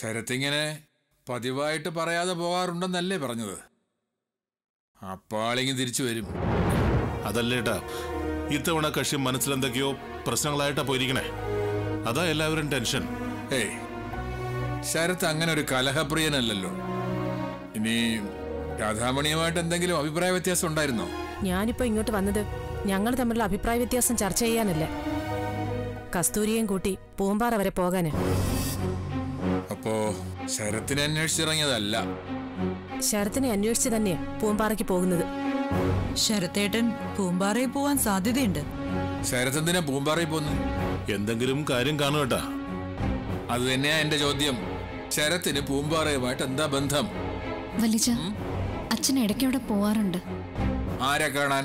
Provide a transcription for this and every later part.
ശരത്തിങ്ങനെ പതിവായിട്ട് പറയാതെ പോകാറുണ്ടെന്നല്ലേ പറഞ്ഞത് അപ്പാളിങ്ങി തിരിച്ചു വരും അതല്ലേട്ടാ ഇത്തവണ കക്ഷി മനസ്സിലെന്തൊക്കെയോ പ്രശ്നങ്ങളായിട്ടാ പോയിരിക്കണേ അതാ എല്ലാവരും ടെൻഷൻ ഏയ് ശരത്ത് അങ്ങനെ ഒരു കലഹപ്രിയനല്ലല്ലോ ഇനി രാധാമണിയുമായിട്ട് എന്തെങ്കിലും അഭിപ്രായ വ്യത്യാസം ഉണ്ടായിരുന്നോ ഞാനിപ്പോ ഇങ്ങോട്ട് വന്നത് ഞങ്ങൾ തമ്മിലുള്ള അഭിപ്രായ വ്യത്യാസം ചർച്ച ചെയ്യാനല്ല കസ്തൂരിയെയും കൂട്ടി പൂമ്പാറ വരെ പോകാന് അപ്പോ ശരത്തിനെ അന്വേഷിച്ചിറങ്ങിയതല്ല ശരത്തിനെ അന്വേഷിച്ച് തന്നെയാ പൂമ്പാറയ്ക്ക് പോകുന്നത് ശരത്തേട്ടൻ പൂമ്പാറയിൽ പോവാൻ സാധ്യതയുണ്ട് ശരത്ത് എന്തിനാ പൂമ്പാറയിൽ പോന്നു എന്തെങ്കിലും കാര്യം കാണും കേട്ടാ അത് തന്നെയാ എന്റെ ചോദ്യം ശരത്തിന് പൂമ്പാറയുമായിട്ട് എന്താ ബന്ധം വലിച്ച അച്ഛൻ ഇടയ്ക്ക് അവിടെ പോവാറുണ്ട് ആരെ കാണാൻ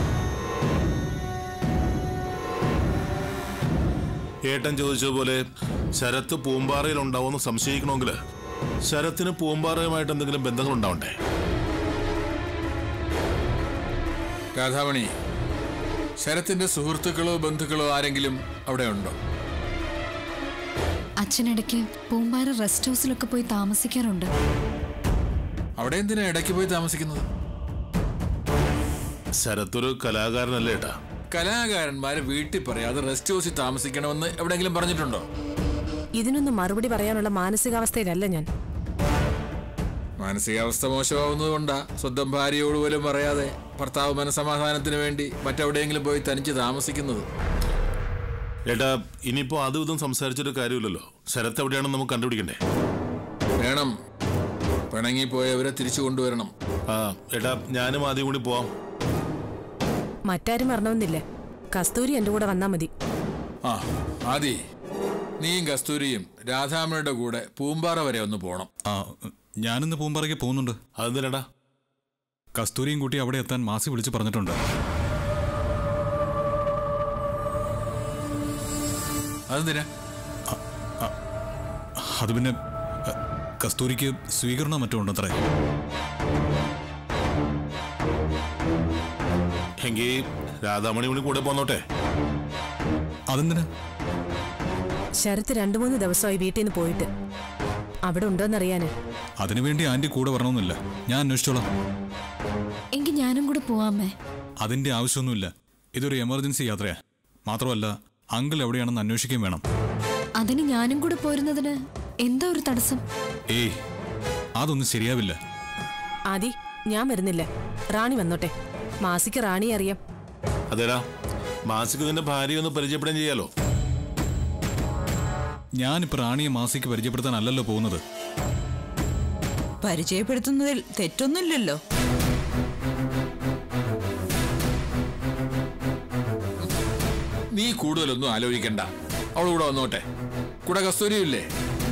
ഏട്ടൻ ചോദിച്ചതുപോലെ ശരത്ത് പൂമ്പാറയിൽ ഉണ്ടാവുമെന്ന് സംശയിക്കണമെങ്കിൽ ശരത്തിന് പൂമ്പാറയുമായിട്ട് എന്തെങ്കിലും ബന്ധങ്ങൾ ഉണ്ടാവണ്ടേ രാധാമണി ശരത്തിന്റെ സുഹൃത്തുക്കളോ ബന്ധുക്കളോ ആരെങ്കിലും അവിടെ ഉണ്ടോ അച്ഛനിടയ്ക്ക് പൂമ്പാറ റെസ്റ്റ് ഹൗസിലൊക്കെ പോയി താമസിക്കാറുണ്ട് അവിടെ എന്തിനാ ഇടയ്ക്ക് പോയി താമസിക്കുന്നത് ശരത്തൊരു കലാകാരനല്ലേ ഏട്ടാ കലാകാരന്മാരെ വീട്ടിൽ പറയാതെ റെസ്റ്റ് ഹൗസിൽ താമസിക്കണമെന്ന് എവിടെയെങ്കിലും പറഞ്ഞിട്ടുണ്ടോ ഇതിനൊന്നും മറുപടി പറയാനുള്ള മാനസികാവസ്ഥയിലല്ല ഞാൻ മാനസികാവസ്ഥ മോശമാവുന്നതുകൊണ്ടാ സ്വന്തം ഭാര്യയോട് പോലും പറയാതെ ഭർത്താവ് മനസമാധാനത്തിന് വേണ്ടി മറ്റെവിടെയെങ്കിലും പോയി തനിച്ച് താമസിക്കുന്നത് ഏട്ടാ ഇനിയിപ്പോ അതും ഇതും സംസാരിച്ചിട്ട് കാര്യമില്ലല്ലോ ശരത്ത് എവിടെയാണെന്ന് നമുക്ക് കണ്ടുപിടിക്കണ്ടേ വേണം പിണങ്ങിപ്പോയവരെ തിരിച്ചു കൊണ്ടുവരണം ആ ഏട്ടാ ഞാനും ആദ്യം കൂടി പോവാം മറ്റാരും വരണമെന്നില്ല കസ്തൂരി എന്റെ കൂടെ വന്നാ മതി ആ ആദി നീയും കസ്തൂരിയും രാധാമണിയുടെ കൂടെ പൂമ്പാറ വരെ ഒന്ന് പോണം ആ ഞാനിന്ന് പൂമ്പാറയ്ക്ക് പോകുന്നുണ്ട് അതെന്തിനാടാ കസ്തൂരിയും കൂട്ടി അവിടെ എത്താൻ മാസി വിളിച്ചു പറഞ്ഞിട്ടുണ്ട് അതെന്തിനാ അത് പിന്നെ അ, കസ്തൂരിക്ക് സ്വീകരണം മറ്റോ ഉണ്ടത്രേ എങ്കിൽ രാധാമണി കൂടി കൂടെ പോന്നോട്ടെ അതെന്തിനാ ശരത്ത് രണ്ടു മൂന്ന് ദിവസമായി വീട്ടിൽ നിന്ന് പോയിട്ട് അവിടെ ഉണ്ടോന്നറിയാന് അതിനുവേണ്ടി ആന്റി കൂടെ വരണമെന്നില്ല ഞാൻ അന്വേഷിച്ചോളാം എങ്കിൽ ഞാനും കൂടെ പോവാമേ അതിന്റെ ആവശ്യമൊന്നുമില്ല ഇതൊരു എമർജൻസി യാത്രയാ മാത്രമല്ല അങ്കിൾ എവിടെയാണെന്ന് അന്വേഷിക്കുകയും വേണം അതിന് ഞാനും കൂടെ പോരുന്നതിന് എന്താ ഒരു തടസ്സം ഏയ് അതൊന്നും ശരിയാവില്ല ആദി ഞാൻ വരുന്നില്ല റാണി വന്നോട്ടെ മാസിക്ക് റാണി അറിയാം അതേടാ മാസിക്ക് നിന്റെ ഭാര്യ ഒന്ന് പരിചയപ്പെടുകയും ചെയ്യാലോ ഞാനിപ്പോൾ റാണിയെ മാസിക്ക് പരിചയപ്പെടുത്താനല്ലല്ലോ പോകുന്നത് പരിചയപ്പെടുത്തുന്നതിൽ തെറ്റൊന്നുമില്ലല്ലോ നീ കൂടുതലൊന്നും ആലോചിക്കണ്ട അവൾ കൂടെ വന്നോട്ടെ കൂടെ കസ്തൂരിയില്ലേ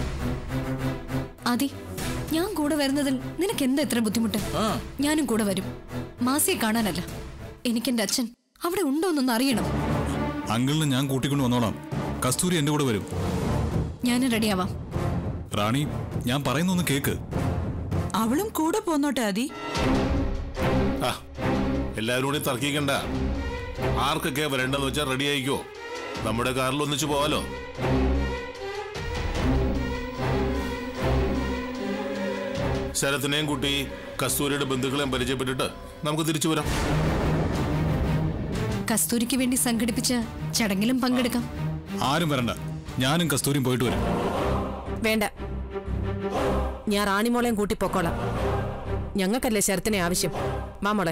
ആദി ഞാൻ കൂടെ വരുന്നതിൽ നിനക്ക് എന്താ ഇത്ര ബുദ്ധിമുട്ട് ആ ഞാനും കൂടെ വരും മാസിയെ കാണാനല്ല എനിക്കെന്റെ അച്ഛൻ അവിടെ ഉണ്ടോന്നൊന്ന് അറിയണം അങ്കിളിനെ ഞാൻ കൂട്ടിക്കൊണ്ട് വന്നോളാം കസ്തൂരി എന്റെ കൂടെ വരും ഞാനും റെഡിയാവാം റാണി ഞാൻ പറയുന്നൊന്ന് കേക്ക് അവളും കൂടെ പോന്നോട്ടെ ആദി ആ എല്ലാവരും കൂടി തർക്കിക്കണ്ട ആർക്കൊക്കെ വരേണ്ടെന്ന് വെച്ചാൽ റെഡി ആയിക്കോ നമ്മുടെ കാറിൽ ഒന്നിച്ചു പോവാലോ ശരത്തിനെയും കൂട്ടി കസ്തൂരിയുടെ ബന്ധുക്കളെയും പരിചയപ്പെട്ടിട്ട് നമുക്ക് തിരിച്ചു വരാം കസ്തൂരിക്ക് വേണ്ടി സംഘടിപ്പിച്ച ചടങ്ങിലും പങ്കെടുക്കാം ആരും വരണ്ട ഞാനും കസ്തൂരിയും പോയിട്ട് വരും വേണ്ട ഞാൻ റാണിമോളെയും കൂട്ടി പൊക്കോളാം ഞങ്ങൾക്കല്ലേ ശരത്തിനെ ആവശ്യം വാ മോളെ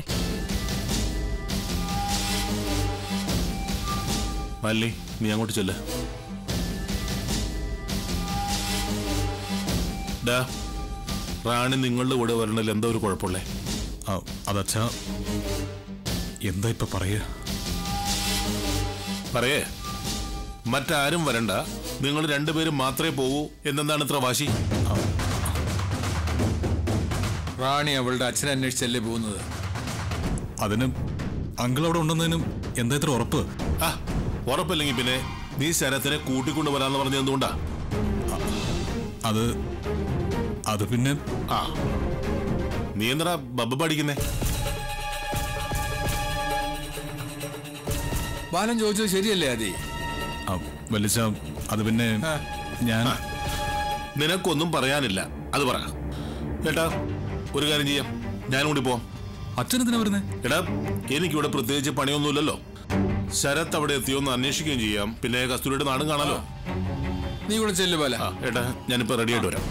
മല്ലി നീ അങ്ങോട്ട് ചെല്ല ഡാ റാണി നിങ്ങളുടെ കൂടെ വരണതിൽ എന്താ ഒരു കുഴപ്പമുള്ളേ ആ, അതച്ഛാ എന്താ ഇപ്പൊ പറയുക പറയേ മറ്റാരും വരണ്ട നിങ്ങൾ രണ്ടുപേരും മാത്രമേ പോകൂ എന്നെന്താണ് ഇത്ര വാശി റാണി അവളുടെ അച്ഛനെ അന്വേഷിച്ചല്ലേ പോകുന്നത് അതിന് അങ്കിൾ അവിടെ ഉണ്ടെന്നതിനും എന്താ ഇത്ര ഉറപ്പ് ആ ഉറപ്പില്ലെങ്കിൽ പിന്നെ നീ ശരത്തിനെ കൂട്ടിക്കൊണ്ട് വരാന്ന് പറഞ്ഞത് എന്തുകൊണ്ടാ അത് അത് പിന്നെ ആ നീ എന്താ ബബ്ബ പഠിക്കുന്നേ ബാലൻ ചോദിച്ചത് ശരിയല്ലേ ആദി ആ, വലിച്ച അത് പിന്നെ ഞാൻ നിനക്കൊന്നും പറയാനില്ല അത് പറ ഏട്ടാ ഒരു കാര്യം ചെയ്യാം ഞാനും കൂടി പോവാം അച്ഛനെന്തിനാ വരുന്നേ എടാ എനിക്കിവിടെ പ്രത്യേകിച്ച് പണിയൊന്നുമില്ലല്ലോ ശരത് അവിടെ എത്തിയോന്ന് അന്വേഷിക്കുകയും ചെയ്യാം പിന്നെ കസ്തൂരിയുടെ നാടും കാണാലോ നീ കൂടെ ചെല്ലു പോലെ ആ ഏട്ടാ ഞാനിപ്പോ റെഡി ആയിട്ട് വരാം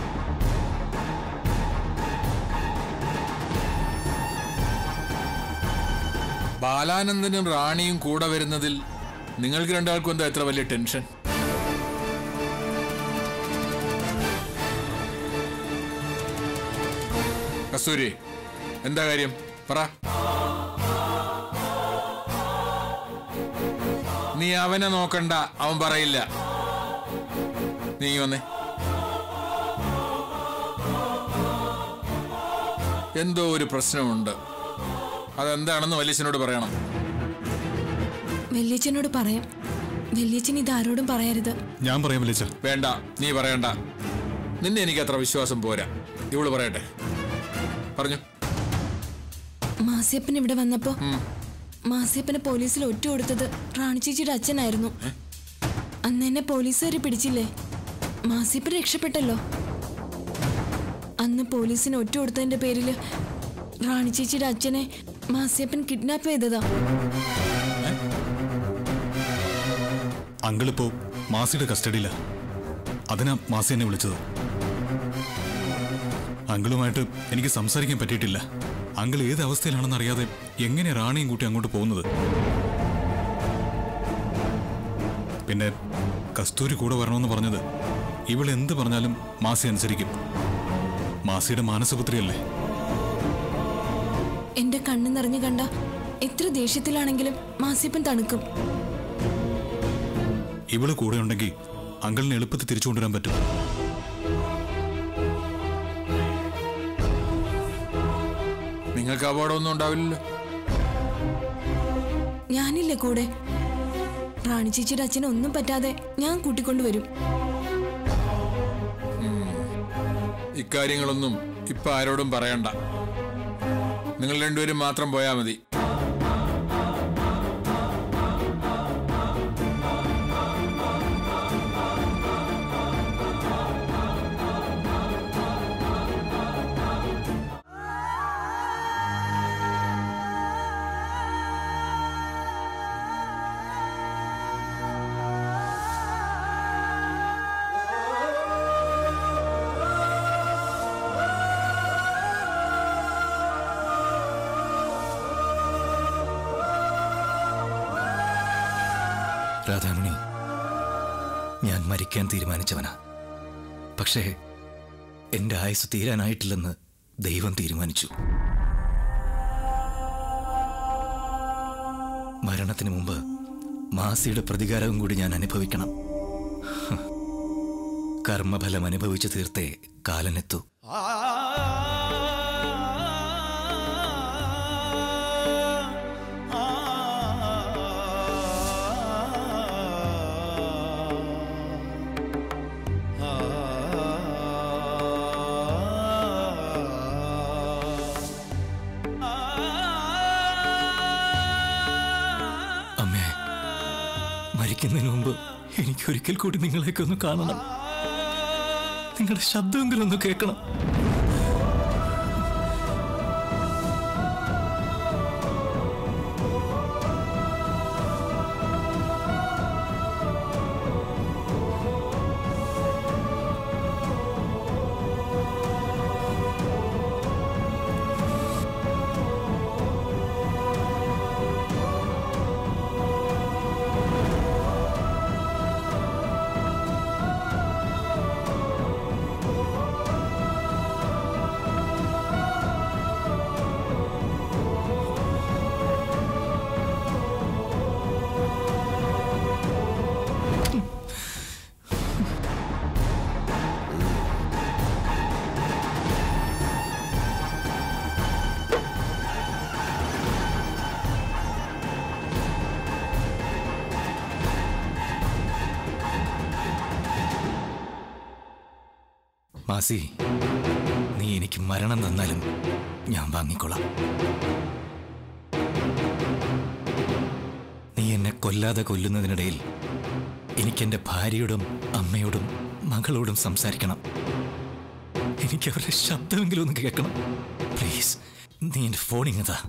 ബാലാനന്ദനും റാണിയും കൂടെ വരുന്നതിൽ നിങ്ങൾക്ക് രണ്ടാൾക്കും എന്താ എത്ര വലിയ ടെൻഷൻ കസ്തൂരി എന്താ കാര്യം പറ നീ അവനെ നോക്കണ്ട അവൻ പറയില്ല നീ വന്നേ എന്തോ ഒരു പ്രശ്നമുണ്ട് അതെന്താണെന്ന് വല്യച്ഛനോട് പറയണം വല്യച്ഛനോട് പറയാം വല്യച്ഛൻ ഇത് ആരോടും പറയരുത് ഞാൻ പറയാൻ വിളിച്ച വേണ്ട നീ പറയണ്ട നിന്നെ എനിക്ക് അത്ര വിശ്വാസം പോരാ ഇവള് പറയട്ടെ പറഞ്ഞു മാസിയപ്പൻ ഇവിടെ വന്നപ്പോ മാസിയപ്പനെ പോലീസിൽ ഒറ്റ കൊടുത്തത് റാണി ചേച്ചിയുടെ അച്ഛനായിരുന്നു അന്ന് എന്നെ പോലീസുകാര് പിടിച്ചില്ലേ മാസിയപ്പൻ രക്ഷപ്പെട്ടല്ലോ അന്ന് പോലീസിന് ഒറ്റ കൊടുത്തതിന്റെ പേരില് റാണി ചേച്ചിയുടെ അച്ഛനെ മാസിയപ്പൻ കിഡ്നാപ്പ് ചെയ്തതാ അങ്കിളിപ്പോ മാസിയുടെ കസ്റ്റഡിയില അതിനാ മാസി എന്നെ വിളിച്ചത് അങ്കിളുമായിട്ട് എനിക്ക് സംസാരിക്കാൻ പറ്റിയിട്ടില്ല അങ്കിൾ ഏത് അവസ്ഥയിലാണെന്ന് അറിയാതെ എങ്ങനെ റാണിയും കൂട്ടി അങ്ങോട്ട് പോകുന്നത് പിന്നെ കസ്തൂരി കൂടെ വരണമെന്ന് പറഞ്ഞത് ഇവൾ എന്ത് പറഞ്ഞാലും മാസി അനുസരിക്കും മാസിയുടെ മാനസപുത്രിയല്ലേ എന്റെ കണ്ണു നിറഞ്ഞു കണ്ട എത്ര ദേഷ്യത്തിലാണെങ്കിലും മാസിയപ്പൻ തണുക്കും ഇവള് കൂടെ ഉണ്ടെങ്കിൽ അങ്കിളിനെ എളുപ്പത്തിൽ തിരിച്ചു കൊണ്ടുവരാൻ പറ്റും നിങ്ങൾക്ക് അപകടമൊന്നും ഉണ്ടാവില്ലല്ലോ ഞാനില്ലേ കൂടെ റാണി ചേച്ചിയുടെ അച്ഛനെ ഒന്നും പറ്റാതെ ഞാൻ കൂട്ടിക്കൊണ്ടുവരും ഇക്കാര്യങ്ങളൊന്നും ഇപ്പൊ ആരോടും പറയണ്ട നിങ്ങൾ രണ്ടുപേരും മാത്രം പോയാൽ മതി രാധാമണി ഞാൻ മരിക്കാൻ തീരുമാനിച്ചവനാ പക്ഷേ എന്റെ ആയുസ് തീരാനായിട്ടില്ലെന്ന് ദൈവം തീരുമാനിച്ചു മരണത്തിന് മുമ്പ് മാസിയുടെ പ്രതികാരവും കൂടി ഞാൻ അനുഭവിക്കണം ഹ്. കർമ്മഫലം അനുഭവിച്ചു തീർത്തേ കാലനെത്തു അമ്മേ മരിക്കുന്നതിന് മുമ്പ് എനിക്ക് ഒരിക്കൽ കൂടി നിങ്ങളെയൊക്കെ ഒന്ന് കാണണം നിങ്ങളുടെ ശബ്ദമെങ്കിലും ഒന്ന് കേൾക്കണം മാസി നീ എനിക്ക് മരണം തന്നാലും ഞാൻ വാങ്ങിക്കൊള്ളാം നീ എന്നെ കൊല്ലാതെ കൊല്ലുന്നതിനിടയിൽ എനിക്കെന്റെ ഭാര്യയോടും അമ്മയോടും മകളോടും സംസാരിക്കണം എനിക്ക് അവരുടെ ശബ്ദമെങ്കിലും ഒന്ന് കേൾക്കണം പ്ലീസ് നീ എൻ്റെ ഫോണിങ്ങതാ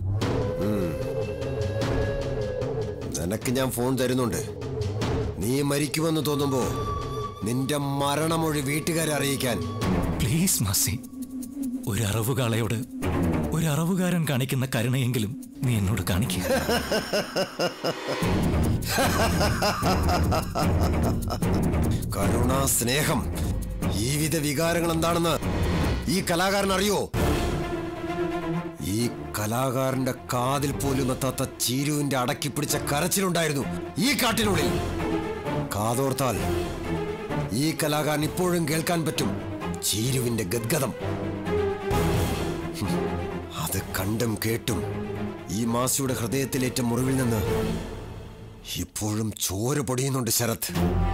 നിനക്ക് ഞാൻ ഫോൺ തരുന്നുണ്ട് നീ മരിക്കുമെന്ന് തോന്നുമ്പോ നിന്റെ മരണമൊഴി വീട്ടുകാരെ അറിയിക്കാൻ പ്ലീസ് മാസി ഒരു അറവുകാളയോട് ഒരു അറവുകാരൻ കാണിക്കുന്ന കരുണയെങ്കിലും നീ എന്നോട് കാണിക്കുക കരുണ സ്നേഹം ഈ വിധ വികാരങ്ങൾ എന്താണെന്ന് ഈ കലാകാരൻ അറിയോ ഈ കലാകാരന്റെ കാതിൽ പോലും എത്താത്ത ചീരുവിന്റെ അടക്കി പിടിച്ച കരച്ചിലുണ്ടായിരുന്നു ഈ കാട്ടിനുള്ളിൽ കാതോർത്താൽ ഈ കലാകാരൻ ഇപ്പോഴും കേൾക്കാൻ പറ്റും ചീരുവിന്റെ ഗദ്ഗതം ഹും, അത് കണ്ടും കേട്ടും ഈ മാസിയുടെ ഹൃദയത്തിലേറ്റ മുറിവിൽ നിന്ന് ഇപ്പോഴും ചോര പൊടിയുന്നുണ്ട് ശരത്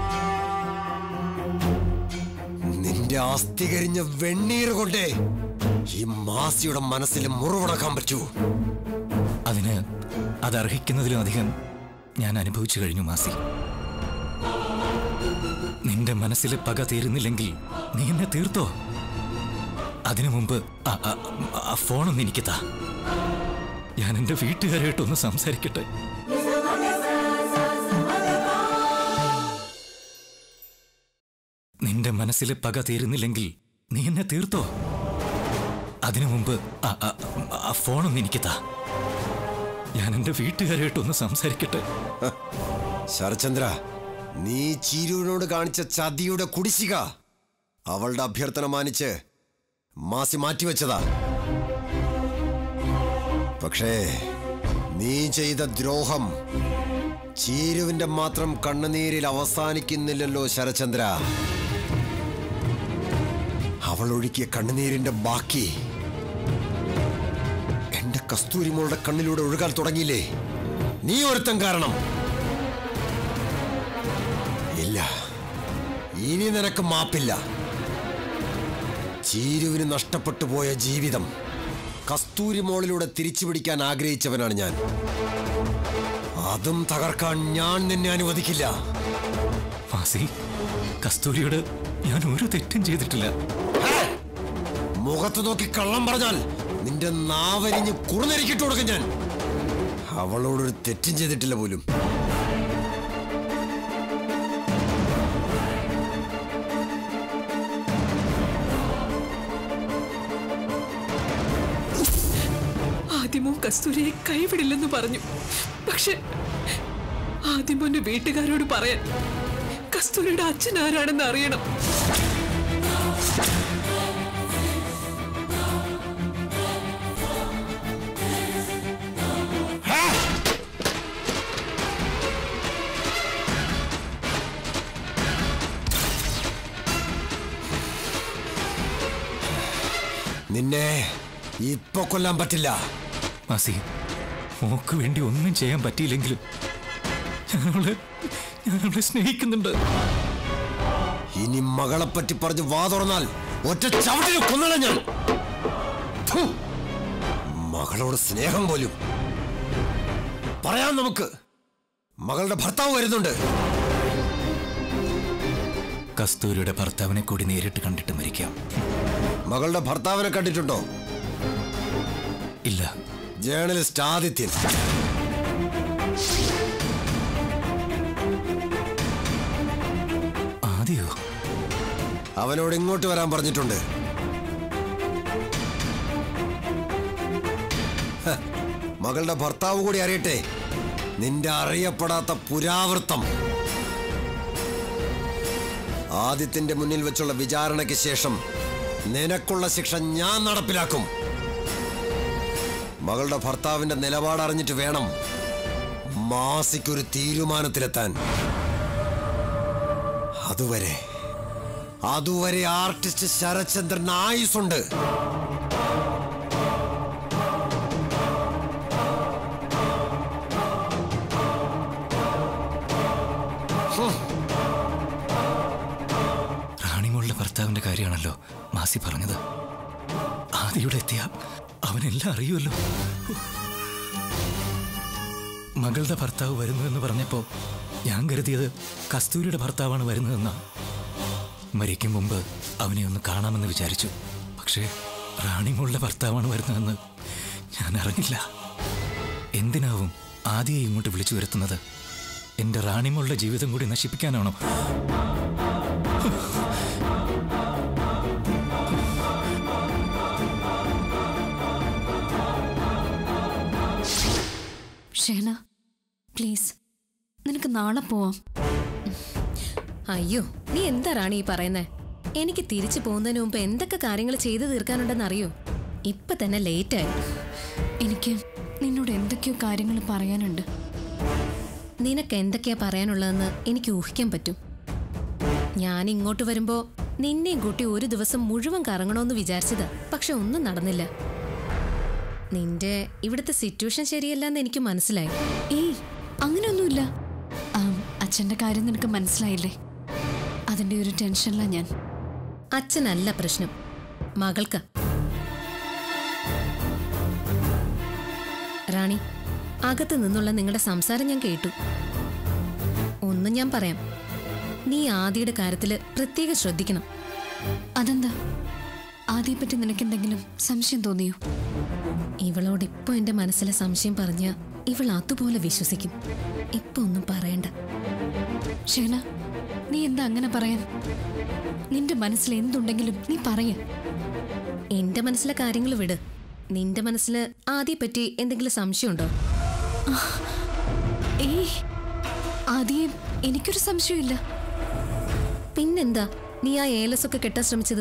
നിന്റെ അസ്ഥി കരിഞ്ഞ വെണ്ണീർ കൊണ്ടേ ഈ മാസിയുടെ മനസ്സിൽ മുറിവടക്കാൻ പറ്റൂ അതിന് അത് അർഹിക്കുന്നതിലും അധികം ഞാൻ അനുഭവിച്ചു കഴിഞ്ഞു മാസി നിന്റെ മനസ്സിലെ പക തീരുന്നില്ലെങ്കിൽ നീ എന്നെ തീർത്തോ അതിനു മുമ്പ് ആ- ആ- ആ ഫോണൊന്ന് എനിക്ക് താ ഞാൻ എൻ്റെ വീട്ടുകാരായിട്ടൊന്ന് സംസാരിക്കട്ടെ നിന്റെ മനസ്സിലെ പക തീരുന്നില്ലെങ്കിൽ നീ എന്നെ തീർത്തോ അതിനു മുമ്പ് ആ- ആ- ആ ഫോണൊന്ന് എനിക്ക് താ ഞാൻ എൻ്റെ വീട്ടുകാരായിട്ടൊന്ന് സംസാരിക്കട്ടെ ശരചന്ദ്ര നീ ചീരുവിനോട് കാണിച്ച ചതിയുടെ കുടിശ്ശിക അവളുടെ അഭ്യർത്ഥന മാനിച്ച് മാസി മാറ്റിവെച്ചതാ പക്ഷേ നീ ചെയ്ത ദ്രോഹം ചീരുവിന്റെ മാത്രം കണ്ണുനീരിൽ അവസാനിക്കുന്നില്ലല്ലോ ശരചന്ദ്ര അവൾ ഒഴുക്കിയ കണ്ണുനീരിന്റെ ബാക്കി എന്റെ കസ്തൂരിമോളുടെ കണ്ണിലൂടെ ഒഴുകാൻ തുടങ്ങിയില്ലേ നീ ഒരുത്തൻ കാരണം ഇല്ല ഇനി നിനക്ക് മാപ്പില്ല ചീരുവിന് നഷ്ടപ്പെട്ടു പോയ ജീവിതം കസ്തൂരി മോളിലൂടെ തിരിച്ചു പിടിക്കാൻ ആഗ്രഹിച്ചവനാണ് ഞാൻ അതും തകർക്കാൻ ഞാൻ നിന്നെ അനുവദിക്കില്ല മാസി കസ്തൂരിയോട് ഞാൻ ഒരു തെറ്റും ചെയ്തിട്ടില്ല മുഖത്ത് നോക്കി കള്ളം പറഞ്ഞാൽ നിന്റെ നാവരിഞ്ഞ് കുറുനരിക്കിട്ട് കൊടുക്കും ഞാൻ അവളോടൊരു തെറ്റും ചെയ്തിട്ടില്ല പോലും ആദ്യമോ കസ്തൂരിയെ കൈവിടില്ലെന്ന് പറഞ്ഞു പക്ഷെ ആദ്യമോന്റെ വീട്ടുകാരോട് പറയാൻ കസ്തൂരിയുടെ അച്ഛൻ ആരാണെന്ന് അറിയണം നിന്നെ ഇപ്പൊ കൊല്ലാൻ പറ്റില്ല മാസി മോക്ക് വേണ്ടി ഒന്നും ചെയ്യാൻ പറ്റിയില്ലെങ്കിലും ഞാനവളെ ഞാനവളെ സ്നേഹിക്കുന്നുണ്ട് ഇനി മകളെ പറ്റി പറഞ്ഞ് വാ തുറന്നാൽ ഒറ്റ ചവിട്ടിന് കൊന്നള ഞാൻ ഥു. മകളോട് സ്നേഹം പോലും പറയാം നമുക്ക് മകളുടെ ഭർത്താവ് വരുന്നുണ്ട് കസ്തൂരിയുടെ ഭർത്താവിനെ കൂടി നേരിട്ട് കണ്ടിട്ട് മരിക്കാം മകളുടെ ഭർത്താവിനെ കണ്ടിട്ടുണ്ടോ ഇല്ല ജേർണലിസ്റ്റ് ആദിത്യൻ ആദ്യോ അവനോട് ഇങ്ങോട്ട് വരാൻ പറഞ്ഞിട്ടുണ്ട് ഹ, മകളുടെ ഭർത്താവ് കൂടി അറിയട്ടെ നിന്റെ അറിയപ്പെടാത്ത പുരാവൃത്തം ആദിത്യന്റെ മുന്നിൽ വെച്ചുള്ള വിചാരണയ്ക്ക് ശേഷം നിനക്കുള്ള ശിക്ഷ ഞാൻ നടപ്പിലാക്കും മകളുടെ ഭർത്താവിന്റെ നിലപാട് അറിഞ്ഞിട്ട് വേണം മാസിക്കൊരു തീരുമാനത്തിലെത്താൻ അതുവരെ അതുവരെ ആർട്ടിസ്റ്റ് ശരചന്ദ്രൻ ആയുസുണ്ട് റാണിമോളുടെ ഭർത്താവിന്റെ കാര്യമാണല്ലോ മാസി പറഞ്ഞത് ആദിയുടെ എത്തിയ അവനെല്ലാം അറിയുമല്ലോ മകളുടെ ഭർത്താവ് വരുന്നു എന്ന് പറഞ്ഞപ്പോ ഞാൻ കരുതിയത് കസ്തൂരിയുടെ ഭർത്താവാണ് വരുന്നതെന്നാ മരിക്കും മുമ്പ് അവനെ ഒന്ന് കാണാമെന്ന് വിചാരിച്ചു പക്ഷേ റാണിമോളുടെ ഭർത്താവാണ് വരുന്നതെന്ന് ഞാൻ അറിഞ്ഞില്ല എന്തിനാവും ആദ്യം ഇങ്ങോട്ട് വിളിച്ചു വരുത്തുന്നത് എൻ്റെ റാണിമോളുടെ ജീവിതം കൂടി നശിപ്പിക്കാനാണോ ഷേന പ്ലീസ് നിനക്ക് നാളെ പോവാം അയ്യോ നീ എന്താ റാണി ഈ പറയുന്നേ എനിക്ക് തിരിച്ചു പോകുന്നതിന് മുമ്പ് എന്തൊക്കെ കാര്യങ്ങൾ ചെയ്തു തീർക്കാനുണ്ടെന്ന് അറിയോ ഇപ്പൊ തന്നെ ലേറ്റായി എനിക്ക് നിന്നോട് എന്തൊക്കെയോ കാര്യങ്ങൾ പറയാനുണ്ട് നിനക്ക് എന്തൊക്കെയാ പറയാനുള്ളതെന്ന് എനിക്ക് ഊഹിക്കാൻ പറ്റും ഞാൻ ഇങ്ങോട്ട് വരുമ്പോ നിന്നെയും കൂട്ടി ഒരു ദിവസം മുഴുവൻ കറങ്ങണമെന്ന് വിചാരിച്ചതാ പക്ഷെ ഒന്നും നടന്നില്ല നിന്റെ ഇവിടുത്തെ സിറ്റുവേഷൻ ശരിയല്ലെന്ന് എനിക്ക് മനസ്സിലായി ഏയ് അങ്ങനെയൊന്നുമില്ല ആം, അച്ഛന്റെ കാര്യം നിനക്ക് മനസ്സിലായില്ലേ അതിന്റെ ഒരു ടെൻഷനിലാ ഞാൻ അച്ഛനല്ല പ്രശ്നം മകൾക്ക് റാണി അകത്ത് നിന്നുള്ള നിങ്ങളുടെ സംസാരം ഞാൻ കേട്ടു ഒന്ന് ഞാൻ പറയാം നീ ആദിയുടെ കാര്യത്തില് പ്രത്യേകം ശ്രദ്ധിക്കണം അതെന്താ ആദ്യയെ പറ്റി നിനക്ക് എന്തെങ്കിലും സംശയം തോന്നിയോ ഇവളോട് ഇപ്പൊ എന്റെ മനസ്സിലെ സംശയം പറഞ്ഞ ഇവൾ അതുപോലെ വിശ്വസിക്കും ഇപ്പൊ ഒന്നും പറയണ്ട ഷേന നീ എന്താ അങ്ങനെ പറയാൻ നിന്റെ മനസ്സിൽ എന്തുണ്ടെങ്കിലും നീ പറയ എന്റെ മനസ്സിലെ കാര്യങ്ങൾ വിട് നിന്റെ മനസ്സിൽ ആദ്യെ പറ്റി എന്തെങ്കിലും സംശയമുണ്ടോ ഏയ് ആദ്യം എനിക്കൊരു സംശയമില്ല പിന്നെന്താ നീ ആ ഏലസ് ഒക്കെ കെട്ടാൻ ശ്രമിച്ചത്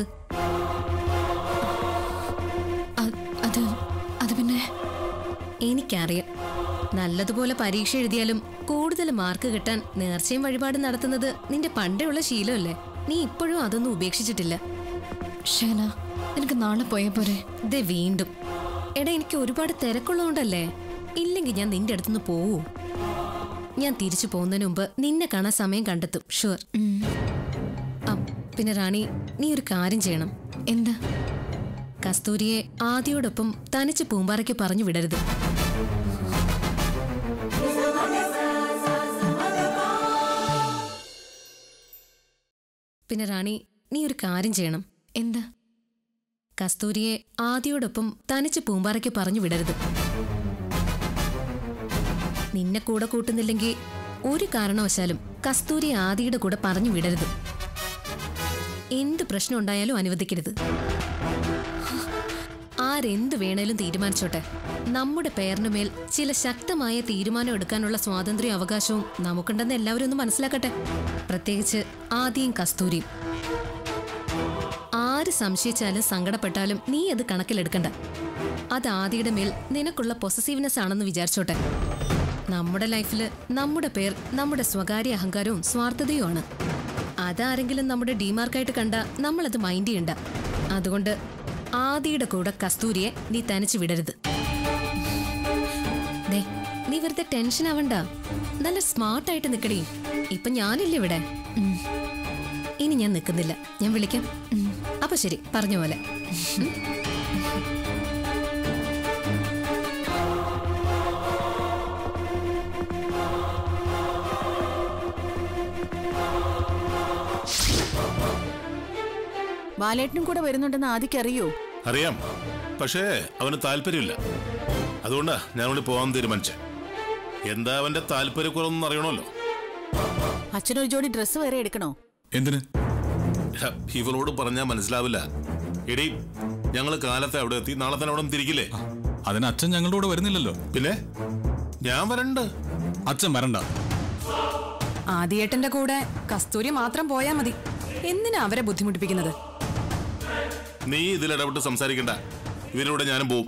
അ- അത് അത് പിന്നെ എനിക്കറിയാം നല്ലതുപോലെ പരീക്ഷ എഴുതിയാലും കൂടുതൽ മാർക്ക് കിട്ടാൻ നേർച്ചയും വഴിപാട് നടത്തുന്നത് നിന്റെ പണ്ടേയുള്ള ശീലമല്ലേ നീ ഇപ്പോഴും അതൊന്നും ഉപേക്ഷിച്ചിട്ടില്ല ഷേന നിനക്ക് നാളെ പോയാ പോരെ ദേ വീണ്ടും എടാ എനിക്ക് ഒരുപാട് തിരക്കുള്ളതുകൊണ്ടല്ലേ ഇല്ലെങ്കിൽ ഞാൻ നിന്റെ അടുത്തുനിന്ന് പോവൂ ഞാൻ തിരിച്ചു പോകുന്നതിന് മുമ്പ് നിന്നെ കാണാൻ സമയം കണ്ടെത്തും ഷുവർ പിന്നെ റാണി നീ ഒരു കാര്യം ചെയ്യണം എന്താ കസ്തൂരിയെ ആദ്യോടൊപ്പം തനിച്ച് പൂമ്പാറയ്ക്ക് പറഞ്ഞു വിടരുത് പിന്നെ റാണി നീ ഒരു കാര്യം ചെയ്യണം എന്താ കസ്തൂരിയെ ആദ്യോടൊപ്പം തനിച്ച് പൂമ്പാറയ്ക്ക് പറഞ്ഞു വിടരുത് നിന്നെ കൂടെ കൂട്ടുന്നില്ലെങ്കിൽ ഒരു കാരണവശാലും കസ്തൂരി ആദിയുടെ കൂടെ പറഞ്ഞു വിടരുത് എന്ത് പ്രശ്നം ഉണ്ടായാലും അനുവദിക്കരുത് ആരെന്ത് വേണേലും തീരുമാനിച്ചോട്ടെ നമ്മുടെ പേരിന് മേൽ ചില ശക്തമായ തീരുമാനം എടുക്കാനുള്ള സ്വാതന്ത്ര്യവും അവകാശവും നമുക്കുണ്ടെന്ന് എല്ലാവരും ഒന്ന് മനസ്സിലാക്കട്ടെ പ്രത്യേകിച്ച് ആദിയും കസ്തൂരിയും ആര് സംശയിച്ചാലും സങ്കടപ്പെട്ടാലും നീ അത് കണക്കിലെടുക്കണ്ട അത് ആദിയുടെ മേൽ നിനക്കുള്ള പൊസസീവ്നെസ് ആണെന്ന് വിചാരിച്ചോട്ടെ നമ്മുടെ ലൈഫിൽ നമ്മുടെ പേർ നമ്മുടെ സ്വകാര്യ അഹങ്കാരവും സ്വാർത്ഥതയുമാണ് അതാരെങ്കിലും നമ്മുടെ ഡിമാർക്കായിട്ട് കണ്ട നമ്മളത് മൈൻഡ് ചെയ്യണ്ട അതുകൊണ്ട് ആദിയുടെ കൂടെ കസ്തൂരിയെ നീ തനിച്ച് വിടരുത് ദേ, നീ വെറുതെ ടെൻഷൻ ആവണ്ട നല്ല സ്മാർട്ടായിട്ട് നിക്കടി ഇപ്പൊ ഞാനില്ലേ ഇവിടെ ഉം. ഇനി ഞാൻ നിൽക്കുന്നില്ല ഞാൻ വിളിക്കാം ഉം. അപ്പൊ ശരി പറഞ്ഞ പോലെ ഉം. ബാലേട്ടനും കൂടെ വരുന്നുണ്ടെന്ന് ആദിക്ക് അറിയോ അറിയാം പക്ഷേ അവന് താല്പര്യമില്ല അതുകൊണ്ടാ ഞാനോട് പോകാൻ തീരുമാനിച്ചേ എന്താ അവന്റെ താല്പര്യക്കുറവെന്ന് അറിയണമല്ലോ അച്ഛനൊരു ജോഡി ഡ്രസ്സ് വേറെ എടുക്കണോ എന്തിന് എടാ, ഇവളോട് പറഞ്ഞാൽ മനസ്സിലാവില്ല എടി ഞങ്ങൾ കാലത്തെ അവിടെ എത്തി നാളെ തന്നെ അവിടെ തിരിക്കില്ലേ അതിന് അച്ഛൻ ഞങ്ങളുടെ കൂടെ വരുന്നില്ലല്ലോ പിന്നെ ഞാൻ വരണ്ട് അച്ഛൻ വരണ്ട ആദിയേട്ടന്റെ കൂടെ കസ്തൂരി മാത്രം പോയാ മതി എന്തിനാ അവരെ ബുദ്ധിമുട്ടിപ്പിക്കുന്നത് നീ ഇതിൽ ഇടപെട്ട് സംസാരിക്കണ്ട ഇവരിലൂടെ ഞാനും പോവും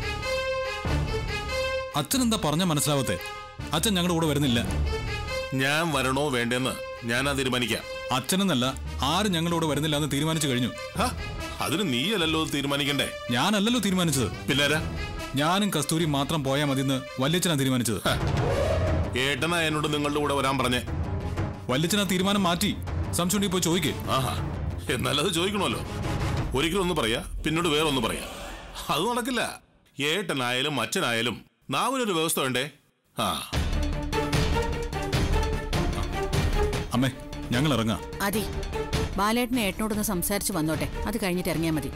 അച്ഛൻ എന്താ പറഞ്ഞ മനസ്സിലാവത്തെ അച്ഛൻ ഞങ്ങളുടെ കൂടെ വരുന്നില്ല ഞാൻ വരണോ വേണ്ടെന്ന് ഞാനാ തീരുമാനിക്കാം അച്ഛനെന്നല്ല ആരും ഞങ്ങളുടെ കൂടെ വരുന്നില്ല എന്ന് തീരുമാനിച്ചു കഴിഞ്ഞു ഹ, അതിന് നീയല്ലല്ലോ ഇത് തീരുമാനിക്കണ്ടേ ഞാനല്ലല്ലോ തീരുമാനിച്ചത് പിള്ളേരാ ഞാനും കസ്തൂരി മാത്രം പോയാൽ മതിയെന്ന് വല്യച്ഛനാ തീരുമാനിച്ചത് ഏട്ടനാ എന്നോട് നിങ്ങളുടെ കൂടെ വരാൻ പറഞ്ഞേ വല്യച്ഛനാ തീരുമാനം മാറ്റി സംശയം ഉണ്ടെങ്കിൽ പോയി ചോദിക്കേ ആഹാ എന്നാലത് ചോദിക്കണമല്ലോ ഒരിക്കലും ഒന്ന് പറയാ പിന്നീട് വേറെ ഒന്ന് പറയാ അത് നടക്കില്ല ഏട്ടനായാലും അച്ഛനായാലും നാവിനൊരു വ്യവസ്ഥ വേണ്ടേ ആ അമ്മേ ഞങ്ങൾ ഇറങ്ങാം അതി ബാലേട്ടനെ ഏട്ടനോടൊന്ന് സംസാരിച്ച് വന്നോട്ടെ അത് കഴിഞ്ഞിട്ട് ഇറങ്ങിയാൽ മതി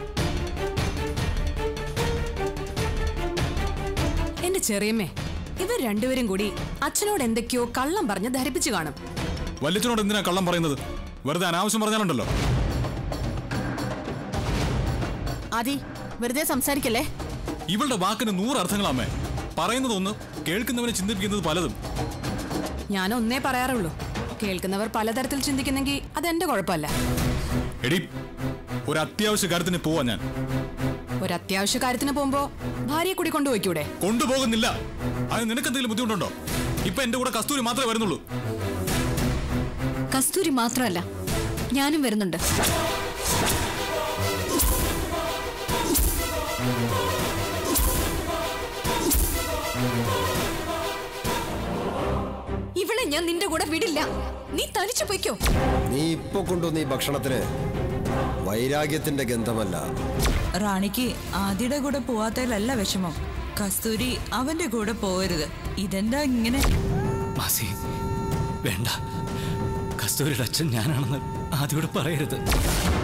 എന്റെ ചെറിയമ്മേ ഇവർ രണ്ടുപേരും കൂടി അച്ഛനോട് എന്തൊക്കെയോ കള്ളം പറഞ്ഞ് ധരിപ്പിച്ചു കാണും വല്യച്ഛനോട് എന്തിനാ കള്ളം പറയുന്നത് വെറുതെ അനാവശ്യം പറഞ്ഞാലുണ്ടല്ലോ അതി വെറുതെ സംസാരിക്കല്ലേ ഇവളുടെ വാക്കിന് നൂറ് അർത്ഥങ്ങളാമേ പറയുന്നത് ഒന്ന് കേൾക്കുന്നവനെ ചിന്തിപ്പിക്കുന്നത് പലതും ഞാൻ ഒന്നേ പറയാറുള്ളൂ കേൾക്കുന്നവർ പലതരത്തിൽ ചിന്തിക്കുന്നെങ്കിൽ അതെന്റെ കുഴപ്പമല്ല എടി ഒരു അത്യാവശ്യ കാര്യത്തിന് പോവാ ഞാൻ ഒരു അത്യാവശ്യ കാര്യത്തിന് പോകുമ്പോ ഭാര്യയെ കൂടി കൊണ്ടുപോയിക്കൂടെ കൊണ്ടുപോകുന്നില്ല അത് നിനക്ക് എന്തെങ്കിലും ബുദ്ധിമുട്ടുണ്ടോ ഇപ്പൊ എന്റെ കൂടെ കസ്തൂരി മാത്രമേ വരുന്നുള്ളൂ കസ്തൂരി മാത്രമല്ല ഞാനും വരുന്നുണ്ട് ഇവളെ ഞാൻ നിന്റെ കൂടെ വിടില്ല നീ തനിച്ചു പൊയ്ക്കോ നീ ഇപ്പൊ കൊണ്ടുവന്ന ഈ ഭക്ഷണത്തിന് വൈരാഗ്യത്തിന്റെ ഗന്ധമല്ല റാണിക്ക് ആദിയുടെ കൂടെ പോവാത്തതിലല്ല വിഷമം കസ്തൂരി അവന്റെ കൂടെ പോകരുത് ഇതെന്താ ഇങ്ങനെ മാസി വേണ്ട കസ്തൂരിയുടെ അച്ഛൻ ഞാനാണെന്ന് ആദ്യോട് പറയരുത്